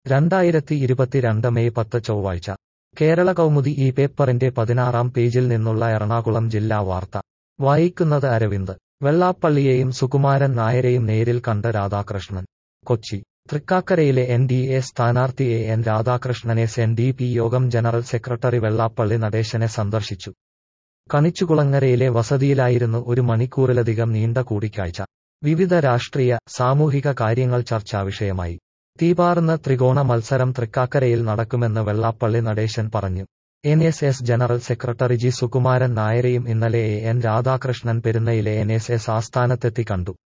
രണ്ടായിരത്തി ഇരുപത്തിരണ്ട് മെയ് പത്ത് ചൊവ്വാഴ്ച കേരള കൗമുദി ഈ പേപ്പറിന്റെ പതിനാറാം പേജിൽ നിന്നുള്ള എറണാകുളം ജില്ലാ വാർത്ത വായിക്കുന്നത് അരവിന്ദ് വെള്ളാപ്പള്ളിയെയും സുകുമാരൻ നായരെയും നേരിൽ കണ്ട രാധാകൃഷ്ണൻ കൊച്ചി തൃക്കാക്കരയിലെ എൻ ഡി എ സ്ഥാനാർത്ഥി എ എൻ രാധാകൃഷ്ണനെ എൻ ഡി പി യോഗം ജനറൽ സെക്രട്ടറി വെള്ളാപ്പള്ളി നടേശനെ സന്ദർശിച്ചു കണിച്ചുകുളങ്ങരയിലെ വസതിയിലായിരുന്നു ഒരു മണിക്കൂറിലധികം നീണ്ട കൂടിക്കാഴ്ച വിവിധ രാഷ്ട്രീയ സാമൂഹിക കാര്യങ്ങൾ ചർച്ചാവിഷയമായി തീപാറുന്ന ത്രികോണ മത്സരം തൃക്കാക്കരയിൽ നടക്കുമെന്ന് വെള്ളാപ്പള്ളി നടേശൻ പറഞ്ഞു N S S general secretary G Sukumaran നായരെയും ഇന്നലെ എ എൻ രാധാകൃഷ്ണൻ പെരുന്നയിലെ എൻ എസ് എസ് ആസ്ഥാനത്തെത്തി കണ്ടു